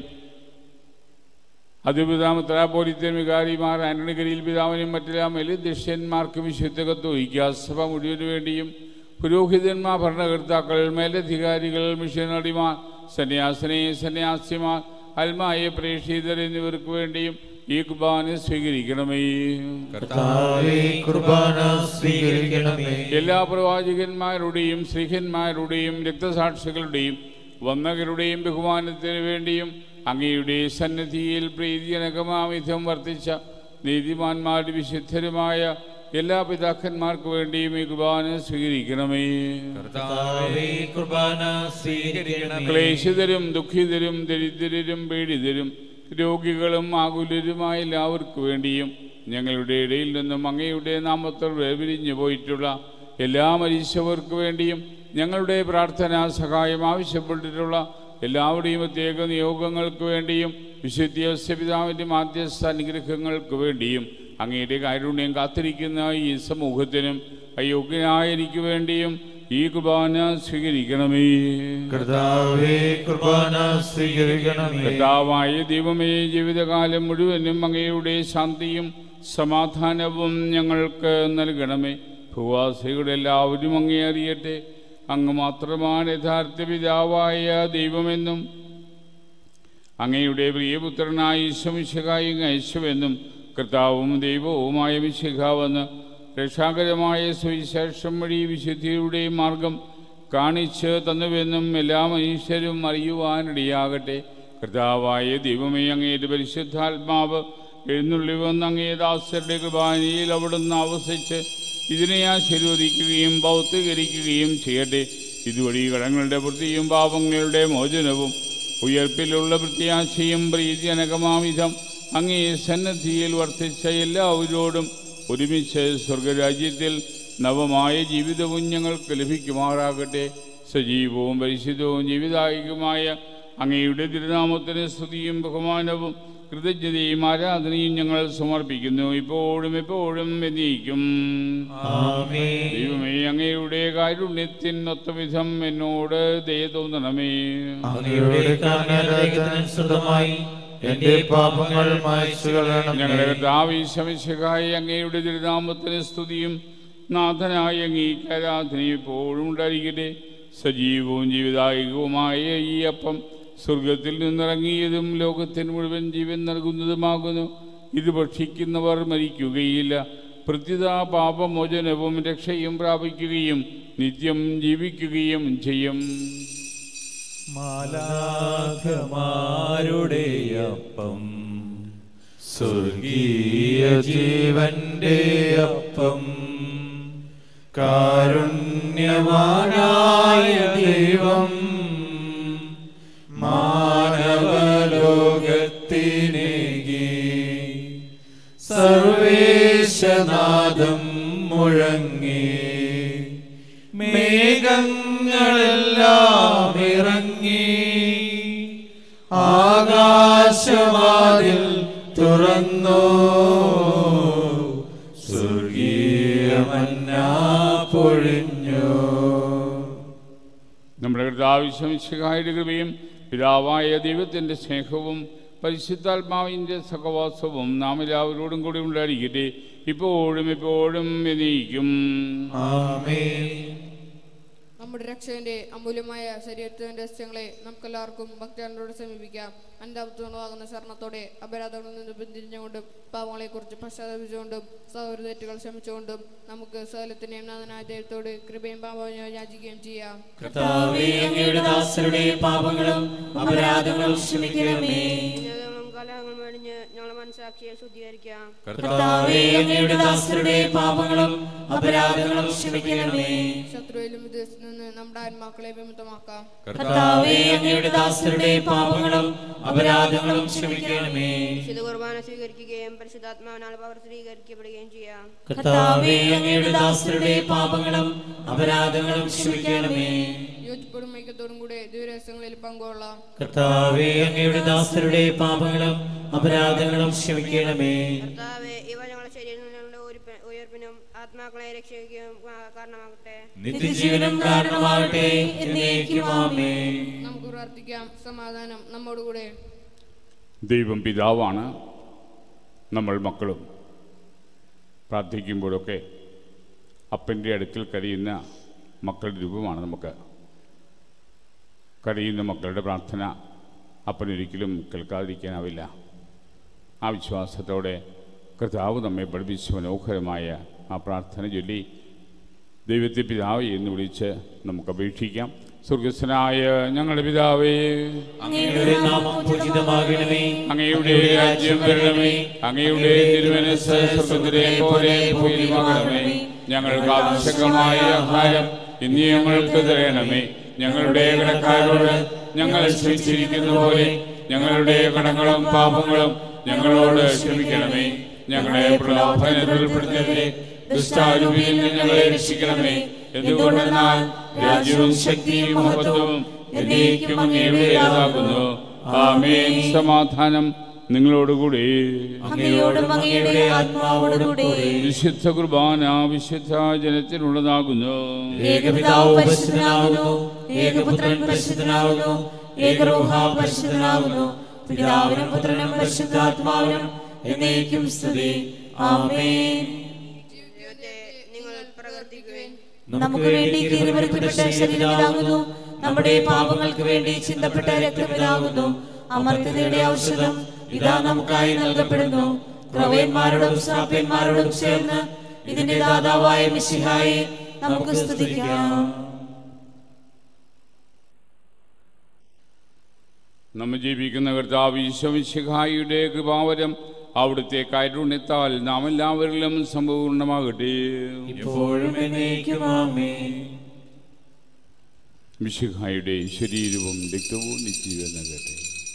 അതിപിതാമത്ര പോലിത്തൻ വികാരിമാർ ആന്റണി കരിയിൽ പിതാവിനും മറ്റെല്ലാം മെല്ലിദൃശ്യന്മാർക്കും വിശുദ്ധ കത്തോലിക്ക സഭ മുഴുവനു വേണ്ടിയും പുരോഹിതന്മാർ ഭരണകർത്താക്കൾ മേലധികാരികൾ മിഷനറിമാർ സന്യാസിനെ സന്യാസിമാർ അൽമായ പ്രേക്ഷിതർ എന്നിവർക്ക് വേണ്ടിയും ഈ കുർബാന സ്വീകരിക്കണമേ കർത്താവേ കുർബാന സ്വീകരിക്കണമേ എല്ലാ പ്രവാചകന്മാരുടെയും ശ്രീഹന്മാരുടെയും രക്തസാക്ഷികളുടെയും വന്നകരുടെയും ബഹുമാനത്തിന് വേണ്ടിയും അങ്ങയുടെ സന്നിധിയിൽ പ്രീതിജനകമാവിധം വർത്തിച്ച നീതിമാന്മാരുടെ വിശുദ്ധരുമായ എല്ലാ പിതാക്കന്മാർക്ക് വേണ്ടിയും ഈ കുർബാന സ്വീകരിക്കണമേ കർത്താവേ കുർബാന സ്വീകരിക്കണമേ ക്ലേശിതരും ദുഃഖിതരും ദരിദ്രരും പീഡിതരും രോഗികളും ആകുലരുമായ എല്ലാവർക്കു വേണ്ടിയും ഞങ്ങളുടെ ഇടയിൽ നിന്നും അങ്ങയുടെ നാമത്തിൽ വേർപിരിഞ്ഞു പോയിട്ടുള്ള എല്ലാ മരിച്ചവർക്ക് വേണ്ടിയും ഞങ്ങളുടെ പ്രാർത്ഥനാ സഹായം ആവശ്യപ്പെട്ടിട്ടുള്ള എല്ലാവരുടെയും പ്രത്യേക നിയോഗങ്ങൾക്ക് വേണ്ടിയും വിശുദ്ധ പിതാവിൻ്റെ മാധ്യസ്ഥ അനുഗ്രഹങ്ങൾക്ക് വേണ്ടിയും അങ്ങയുടെ കാരുണ്യം കാത്തിരിക്കുന്ന ഈ സമൂഹത്തിനും അയോഗ്യനായ എനിക്ക് വേണ്ടിയും ഈ കുർബാന സ്വീകരിക്കണമേ കർത്താവേ കുർബാന സ്വീകരിക്കണമേ കർത്താവായ ദൈവമേ ജീവിതകാലം മുഴുവനും അങ്ങയുടെ ശാന്തിയും സമാധാനവും ഞങ്ങൾക്ക് നൽകണമേ ഭൂവാസികളുടെ എല്ലാവരും അങ്ങേ അറിയട്ടെ അങ്ങ് മാത്രമാണ് യഥാർത്ഥ പിതാവായ ദൈവമെന്നും അങ്ങയുടെ പ്രിയപുത്രനായ ഈശ്വമിശിഹായും അയച്ചുവെന്നും കർത്താവും ദൈവവുമായ മിശിഹാവെന്ന് രക്ഷാകരമായ സുവിശേഷം വഴി വിശുദ്ധിയുടെ മാർഗം കാണിച്ച് തന്നുവെന്നും എല്ലാ മനുഷ്യരും അറിയുവാനിടയാകട്ടെ കർത്താവായ ദൈവമേ അങ്ങയുടെ പരിശുദ്ധാത്മാവ് എഴുന്നള്ളി വന്ന് അങ്ങേ ദാസരുടെ കൃപാനിയിൽ അവിടുന്ന് ആവസിച്ച് ഇതിനെ ആശീർവദിക്കുകയും ഭൗത്വീകരിക്കുകയും ചെയ്യട്ടെ ഇതുവഴി കടങ്ങളുടെ വൃത്തിയും പാപങ്ങളുടെ മോചനവും ഉയർപ്പിലുള്ള പ്രത്യാശയും പ്രീതിജനകമാവിധം അങ്ങേ സന്നദ്ധിയിൽ വർദ്ധിച്ച എല്ലാവരോടും ഒരുമിച്ച് സ്വർഗരാജ്യത്തിൽ നവമായ ജീവിതവും ഞങ്ങൾക്ക് ലഭിക്കുമാറാകട്ടെ സജീവവും പരിശുദ്ധവും ജീവിതായികമായ അങ്ങയുടെ തിരുനാമത്തിന് സ്തുതിയും ബഹുമാനവും കൃതജ്ഞതയും ആരാധനയും ഞങ്ങൾ സമർപ്പിക്കുന്നു ഇപ്പോഴും എപ്പോഴും എന്നേക്കും ദൈവമേ അങ്ങയുടെ കാരുണ്യത്തിനൊത്ത വിധം എന്നോട് ദയ തോന്നണമേ അങ്ങയുടെ കാരണാനുസൃതമായി എന്റെ പാപങ്ങൾ മായ്ച്ചു ഞങ്ങളുടെ കളയണമേ കർത്താവിശമിശകായി അങ്ങയുടെ തിരുനാമത്തിന് സ്തുതിയും നാഥനായ അങ്ങേക്ക് ആരാധനയും എപ്പോഴും ഉണ്ടായിരിക്കട്ടെ സജീവവും ജീവിതായികവുമായ ഈ അപ്പം സ്വർഗത്തിൽ നിന്നിറങ്ങിയതും ലോകത്തിന് മുഴുവൻ ജീവൻ നൽകുന്നതുമാകുന്നു ഇത് ഭക്ഷിക്കുന്നവർ മരിക്കുകയില്ല പ്രത്യുത പാപമോചനവും രക്ഷയും പ്രാപിക്കുകയും നിത്യം ജീവിക്കുകയും ചെയ്യും മാലാഖമാരുടെ അപ്പം സ്വർഗീയ ജീവന്റെ അപ്പം കാരുണ്യവാനായ ദൈവം മാനവലോകത്തിനേകി സർവേശനാദം മുഴങ്ങി മേഘങ്ങളെല്ലാം ഇറങ്ങി ആകാശവാതിൽ തുറന്നു സ്വർഗീയമന്ന പൊഴിഞ്ഞു നമ്മുടെ കർത്താവിശ്വമിശകായുടെ കൃപയും പിതാവായ ദൈവത്തിൻ്റെ സ്നേഹവും പരിശുദ്ധാത്മാവിൻ്റെ സഹവാസവും നാം എല്ലാവരോടും കൂടി ഉണ്ടായിരിക്കട്ടെ ഇപ്പോഴും എപ്പോഴും എന്നേക്കും ആമേൻ നമ്മുടെ രക്ഷകന്റെ അമൂല്യമായ ശരീരത്തിന്റെ രഹസ്യങ്ങളെ നമുക്കെല്ലാവർക്കും ഭക്തജനോട് സമീപിക്കാം അൻപത്തുണമാകുന്ന ശരണത്തോടെ അപരാധങ്ങളിൽ നിന്ന് പിന്തിരിഞ്ഞുകൊണ്ടും പാവങ്ങളെക്കുറിച്ച് പശ്ചാത്തപിച്ചുകൊണ്ടും സൗര തെറ്റുകൾ ശ്രമിച്ചുകൊണ്ടും നമുക്ക് സകലത്തിനെയും നാഥനായ ദൈവത്തോട് കൃപയും പാപവും യാചിക്കുകയും ചെയ്യാം കർത്താവേ അങ്ങയുടെ ദാസരുടെ പാപങ്ങളും അപരാധങ്ങളും ക്ഷമിക്കണമേ ഉന്നതങ്ങളും കലഹങ്ങളും വെടിഞ്ഞ് ഞങ്ങളെ മനസാക്ഷിയെ ശുദ്ധീകരിക്കാം കർത്താവേ അങ്ങയുടെ ദാസരുടെ പാപങ്ങളും അപരാധങ്ങളും ക്ഷമിക്കണമേ ശത്രുവിലും വിദേശത്ത് നിന്ന് നമ്മുടെ ആത്മാക്കളെ വിമുക്തമാക്കാം കർത്താവേ അങ്ങയുടെ ദാസരുടെ പാപങ്ങളും അപരാധങ്ങളും ക്ഷമിക്കണമേ വിശുദ്ധ കുർബാന സ്വീകരിക്കുകയും പരിശുദ്ധാത്മാവിനാൽ പവർത്തീകരിക്കപ്പെടുകയും ചെയ്യാം കർത്താവേ അങ്ങയുടെ ദാസരുടെ പാപങ്ങളും അപരാധങ്ങളും ക്ഷമിക്കണമേ യോജിപ്പോടും ഐക്യത്തോടും കൂടെ ദൂരരഹസ്യങ്ങളിൽ പങ്കുകൊള്ളാം കർത്താവേ അങ്ങയുടെ ദാസരുടെ പാപങ്ങളും അപരാധങ്ങളും ക്ഷമിക്കണമേ കർത്താവെ ഇവ ഞങ്ങളുടെ ശരീരങ്ങളുടെ ഉയർപ്പ- ഉയർപ്പിനും ആത്മാക്കളെ രക്ഷിക്കുകയും കാ- കാരണമാകട്ടെ നിത്യജീവനം കാരണമാകട്ടെ എന്നേക്കും ആമേൻ നമുക്ക് പ്രാർത്ഥിക്കാം സമാധാനം നമ്മോടുകൂടെ ദൈവം പിതാവാണ് നമ്മൾ മക്കളും പ്രാർത്ഥിക്കുമ്പോഴൊക്കെ അപ്പൻ്റെ അടുക്കൽ കരയുന്ന മക്കളുടെ രൂപമാണ് നമുക്ക് കരയുന്ന മക്കളുടെ പ്രാർത്ഥന അപ്പനൊരിക്കലും കേൾക്കാതിരിക്കാനാവില്ല ആ വിശ്വാസത്തോടെ കർത്താവ് നമ്മെ പഠിപ്പിച്ച മനോഹരമായ ആ പ്രാർത്ഥന ചൊല്ലി ദൈവത്തെ പിതാവ് എന്ന് വിളിച്ച് നമുക്ക് അപേക്ഷിക്കാം സ്വർഗസ്വനായ ഞങ്ങളുടെ പിതാവേ അങ്ങയുടെ നാമം പൂജിതമാകണമേ അങ്ങയുടെ രാജ്യം വരണമേ അങ്ങയുടെ തിരുമനസ് സ്വർഗത്തിലെ പോലെ ഭൂമിയിലുമാകണമേ ഞങ്ങൾക്ക് ആവശ്യകമായ ആഹാരം ഇനി ഞങ്ങൾക്ക് തരണമേ ഞങ്ങളുടെ കടക്കാരോട് ഞങ്ങൾ ക്ഷമിച്ചിരിക്കുന്ന പോലെ ഞങ്ങളുടെ കടങ്ങളും പാപങ്ങളും ഞങ്ങളോട് ക്ഷമിക്കണമേ ഞങ്ങളെ പ്രലോഭനത്തിൽ ഉൾപ്പെടുത്തരുതേ ദുഷ്ടാരൂപിയിൽ നിന്ന് ഞങ്ങളെ രക്ഷിക്കണമേ എന്തുകൊണ്ടെന്നാൽ രാജ്യവും ശക്തിയും മഹത്വവും എന്നേക്കും അങ്ങയുടേതാകുന്നു ആമേൻ സമാധാനം നിങ്ങളോടുകൂടി അങ്ങയോടും അങ്ങയുടെ ആത്മാവോടും കൂടെ വിശുദ്ധ കുർബാന വിശുദ്ധ ജനത്തിനുള്ളതാകുന്നു ഏകപിതാവ് പരിശുദ്ധനാകുന്നു ഏകപുത്രൻ പരിശുദ്ധനാകുന്നു ഏകരോഹ പരിശുദ്ധനാകുന്നു പിതാവിനും പുത്രനും പരിശുദ്ധാത്മാവിനും എന്നേക്കും സ്തുതി ആമേൻ ദൈവത്തെ നിങ്ങൾ പ്രവർത്തിക്കുവേൻ നമുക്ക് വേണ്ടി കീറിമറിക്കപ്പെട്ട ശരീരമിതാകുന്നു നമ്മുടെ പാപങ്ങൾക്ക് വേണ്ടി ചിന്തപ്പെട്ട രക്തമിതാകുന്നു അമർത്യതയുടെ ഔഷധം ഇതാ നമുക്കായി നൽകപ്പെടുന്നു പ്രവയന്മാരോടും ശ്രാപ്യന്മാരോടും ചേർന്ന് ഇതിന്റെ ദാതാവായ മിശിഹായെ നമുക്ക് സ്തുതിക്കാം നമ്മെ ജീവിക്കുന്ന കർത്താവ് ഈശ്വമിശിഹായിയുടെ കൃപാവരം അവിടുത്തെ കാരുണ്യത്താൽ നാം എല്ലാവരിലും സമ്പൂർണ്ണമാകട്ടെ ഇപ്പോഴും എന്നേക്കും ആമേൻ മിശിഹായുടെ ശരീരവും രക്തവും നിത്യവനാകട്ടെ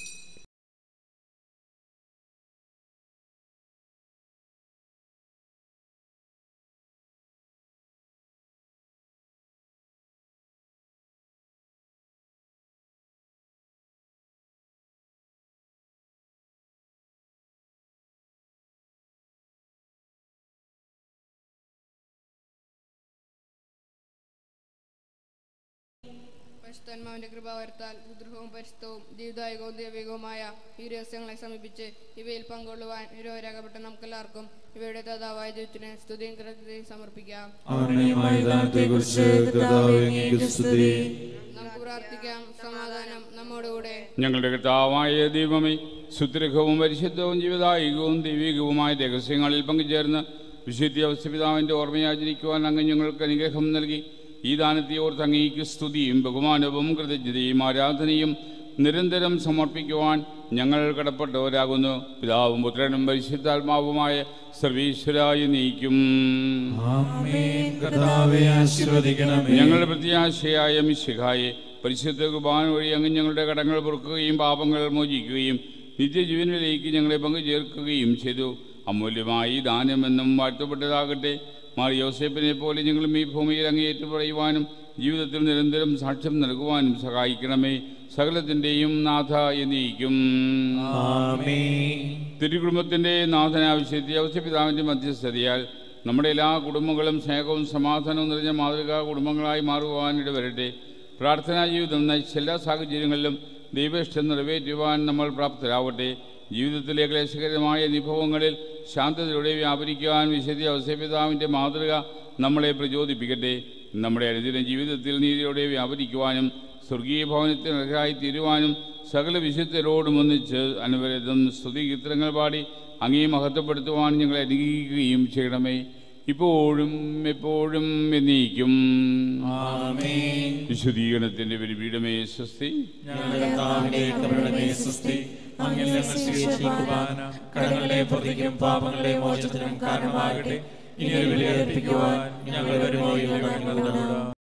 പരിശുദ്ധാത്മാവിന്റെ കൃപ വരുത്താൽ സുദൃഢവും പരിശുദ്ധവും ജീവിതായകവും ദൈവികവുമായ ഈ രഹസ്യങ്ങളെ സമീപിച്ച് ഇവയിൽ പങ്കൊള്ളുവാൻ നിരവരാകപ്പെട്ട നമുക്കെല്ലാവർക്കും ഇവയുടെ ദാതാവായ ദൈവത്തിന് സ്തുതിയും കൃതജ്ഞതയും സമർപ്പിക്കാം അവരുടെയുമായ ദാനത്തെക്കുറിച്ച് കർത്താവേ അങ്ങേക്ക് സ്തുതി നമുക്ക് പ്രാർത്ഥിക്കാം സമാധാനം നമ്മോടുകൂടെ ഞങ്ങളുടെ കർത്താവായ ദൈവമേ സുദൃഢവും പരിശുദ്ധവും ജീവിതായികവും ദൈവികവുമായ രഹസ്യങ്ങളിൽ പങ്കുചേർന്ന് വിശുദ്ധ അവസ്ഥപിതാവിൻ്റെ ഓർമ്മയാചരിക്കുവാൻ അങ്ങ് ഞങ്ങൾക്ക് അനുഗ്രഹം നൽകി ഈ ദാനത്തെ ഓർത്ത് അങ്ങേക്ക് സ്തുതിയും ബഹുമാനവും കൃതജ്ഞതയും ആരാധനയും നിരന്തരം സമർപ്പിക്കുവാൻ ഞങ്ങൾ കടപ്പെട്ടവരാകുന്നു പിതാവും പുത്രനും പരിശുദ്ധാത്മാവുമായ സർവീശ്വരായി നീക്കും ആമേൻ കർത്താവേ ആശീർവദിക്കണമേ ഞങ്ങളുടെ പ്രത്യാശയായ മിശിഹായെ പരിശുദ്ധ കുർബാന വഴി അങ്ങ് ഞങ്ങളുടെ കടങ്ങൾ പൊറുക്കുകയും പാപങ്ങൾ മോചിക്കുകയും നിത്യജീവനിലേക്ക് ഞങ്ങളെ പങ്കു ചേർക്കുകയും ചെയ്തു അമൂല്യമായി ഈ ദാനമെന്നും വാഴ്ത്തപ്പെട്ടതാകട്ടെ മാറി യോസേപ്പിനെ പോലെ ഞങ്ങളും ഈ ഭൂമിയിൽ അങ്ങേറ്റു പറയുവാനും ജീവിതത്തിൽ നിരന്തരം സാക്ഷ്യം നൽകുവാനും സഹായിക്കണമേ സകലത്തിൻ്റെയും നാഥ എന്നീക്കും ആമേൻ തിരുകുടുംബത്തിൻ്റെ നാഥനാവശ്യത്തെ അവസ്ഥപിതാവിൻ്റെ മധ്യസ്ഥതയാൽ നമ്മുടെ എല്ലാ കുടുംബങ്ങളും സ്നേഹവും സമാധാനവും നിറഞ്ഞ മാതൃകാ കുടുംബങ്ങളായി മാറുവാൻ ഇടവരട്ടെ പ്രാർത്ഥനാ ജീവിതം നയിച്ച എല്ലാ സാഹചര്യങ്ങളിലും ദൈവേഷ്ടം നിറവേറ്റുവാൻ നമ്മൾ പ്രാപ്തരാവട്ടെ ജീവിതത്തിലെ ക്ലേശകരമായ അനുഭവങ്ങളിൽ ശാന്തതയോടെ വ്യാപരിക്കുവാൻ വിശുദ്ധ അവസ്ഥപിതാവിൻ്റെ മാതൃക നമ്മളെ പ്രചോദിപ്പിക്കട്ടെ നമ്മുടെ അനുദിന ജീവിതത്തിൽ നീതിയോടെ വ്യാപരിക്കുവാനും സ്വർഗീയ ഭവനത്തിന് അർഹരായി തീരുവാനും സകല വിശുദ്ധരോടും ഒന്നിച്ച് അനുവരതം സ്തുതികീർത്തനങ്ങൾ പാടി അങ്ങേ മഹത്വപ്പെടുത്തുവാൻ ഞങ്ങളെ അനുഗ്രഹിക്കുകയും ചെയ്യണമേ ഇപ്പോഴും എപ്പോഴും എന്നേക്കും ആമേൻ വിശുദ്ധീകരണത്തിന്റെ പരിപീഠമേ സ്വസ്തി ഞങ്ങളുടെ കർത്താവിന്റെ കരുണമേ സ്വസ്തി അങ്ങിൽ ഞങ്ങൾ സ്വീകരിച്ച ഈ കുർബാന കടങ്ങളുടെ പ്രതിക്കും പാപങ്ങളുടെ മോചനത്തിനും കാരണമാകട്ടെ ഇനി ഒരു വിലയർപ്പിക്കുവാൻ ഞങ്ങൾ വരുമോ എന്ന് ഞങ്ങളോട്